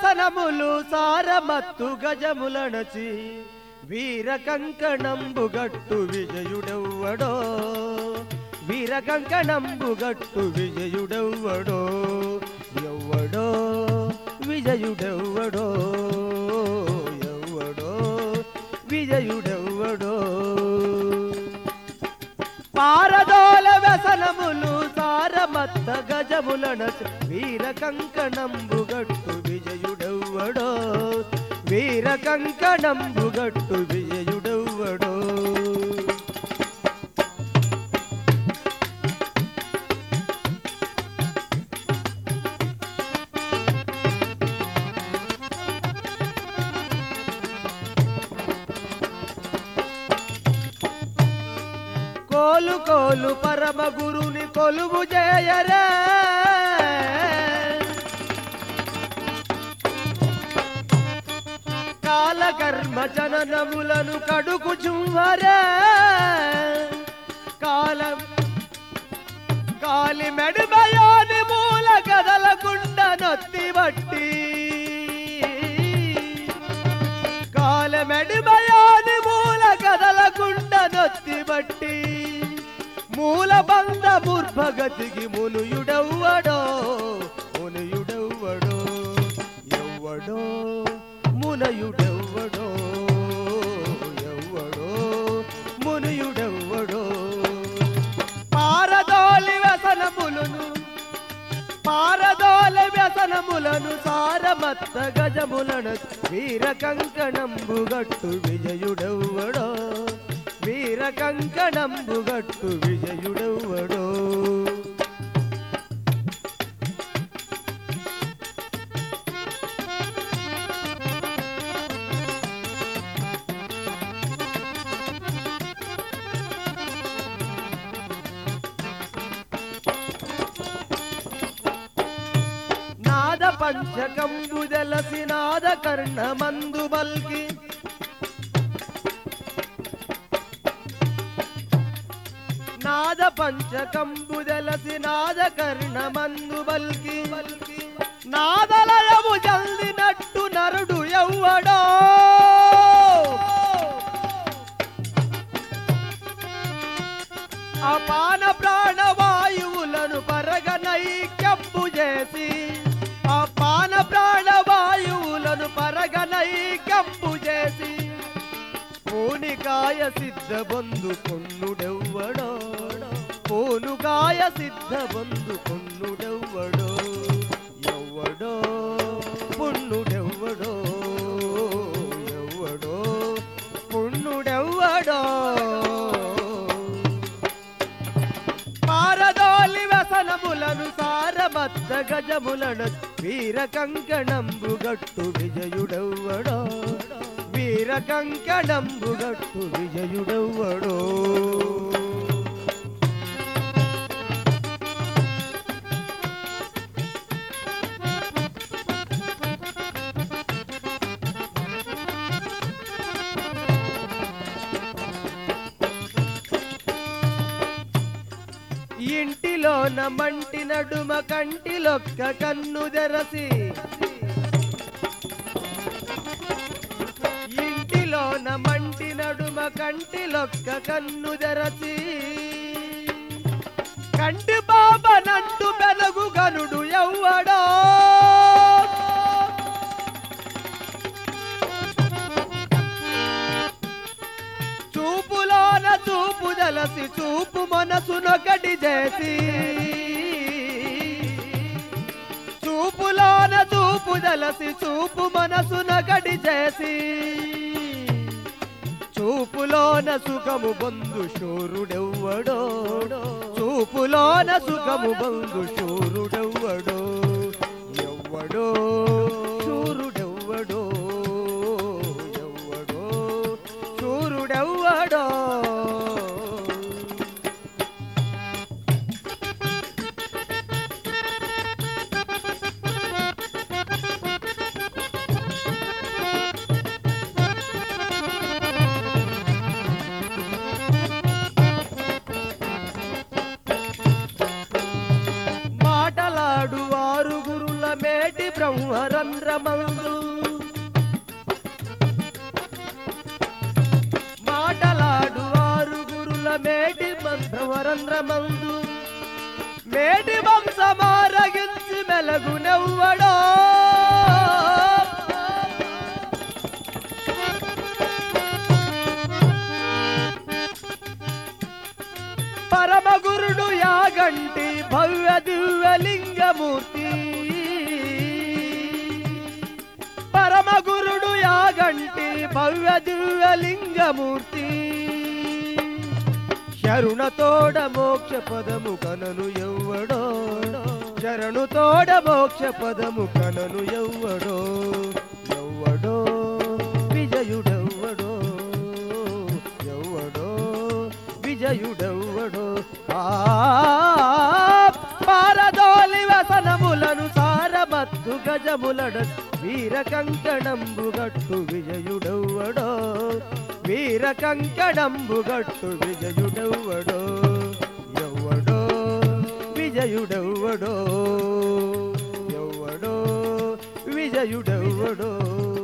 వ్యసనములు సారమత్తు గజములనచి వీర కంకణంబుగట్టు విజయుడెవ్వడో వీర కంకణంబుగట్టు విజయుడెవ్వడో ఎవ్వడో విజయుడెవ్వడో ఎవ్వడో విజయుడెవ్వడో పారదోల వ్యసనములు సారమత్త గజములన వీర కంకణంబుగట్టు విజయుడెవ్వడో వీర కంకణంబుగట్టు విజయుడెవ్వడో కోలు కోలు పరమ గురుని కొలువు చేయరే కాలకర్మ జననములను కడుకు చుంవరే కాలం కాలి మెడుమయోని మూల కదలకుండ నొత్తి బట్టి కాల మెడుమయోని మూల కదలకుండ నొత్తి బట్టి మూల బంధ మూర్భగతికి మునుయుడవ్వడో మునుయుడవ్వడో ఎవ్వడో మునయుడెవ్వడో ఎవ్వడో మునుయుడెవ్వడో పారదోలి వ్యసనములను పారదోల వ్యసనములను సారమత్త గజములను వీర కంకణంబుగట్టు విజయుడెవ్వడో వీర కంకణంబుగట్టు విజయుడెవ్వడో నాద పంచకంబు జలసి నాద కర్ణ మందు బల్కి నాద పంచకంబు జలసి నాద కర్ణ మందు బల్కి నాదలయము జల్దినట్టు నరుడు ఎవ్వడో అపాన ప్రాణవాయువులను పరగనైక్యంబు చేసి అపాన ప్రాణవాయువులను పరగనైక్యంబు చేసి పూనికాయ సిద్ధ బంధు కొన్నుడెవ్వడో పూనుకాయ సిద్ధ బంధు కొన్నుడెవ్వడో ఎవ్వడో పుణ్ణుడెవ్వడో ఎవ్వడో పుణ్ణుడెవ్వడో పారదోలి వ్యసనములను సారమత్త గజములను వీర కంకణంబుగట్టు విజయుడవ్వడో వీర కంకణంబుగట్టు విజయుడవ్వడో ఇంటిలోన మంటి నడుమ కంటిలొక్క కన్ను తెరసి ఇంటిలోన మంటి నడుమ కంటిలొక్క కన్ను తెరసి కంటి బాబనంటు పెదగు గనుడు ఎవ్వడో చూపులోన చూపు జలసి చూపు మనసునొకటి చేసి చూపులోన చూపు జలసి చూపు మనసునొకటి చేసి చూపులోన సుఖము బంధు శూరుడెవ్వడో చూపులోన సుఖము బంధు శూరుడెవ్వడో ఎవ్వడో శూరుడెవ్వడో ఎవ్వడో శూరుడెవ్వడో మాటల సంహరంధ్రమందు మాటలాడు ఆరుగురుల మేటి మంత్రవరంధ్రమందు మేటి వంశమారగించి మెలగునెవ్వడో పరమగురుడు యాగంటి భవ్య దివ్యలింగమూర్తి పరమగురుడు యాగంటి భవ్య దివ్యలింగమూర్తి శరుణతోడ మోక్ష పదము కనను ఎవ్వడో శరణుతోడ మోక్ష పదము కనను ఎవ్వడో ఎవ్వడో విజయుడెవ్వడో ఎవ్వడో విజయుడెవ్వడో ఆ పారదోలి వసనములను సారమత్తు గజములడ వీర కంకణంబుగట్టు విజయుడెవ్వడో వీర కంకణంబుగట్టు విజయుడెవ్వడో ఎవ్వడో విజయుడెవ్వడో ఎవ్వడో విజయుడెవ్వడో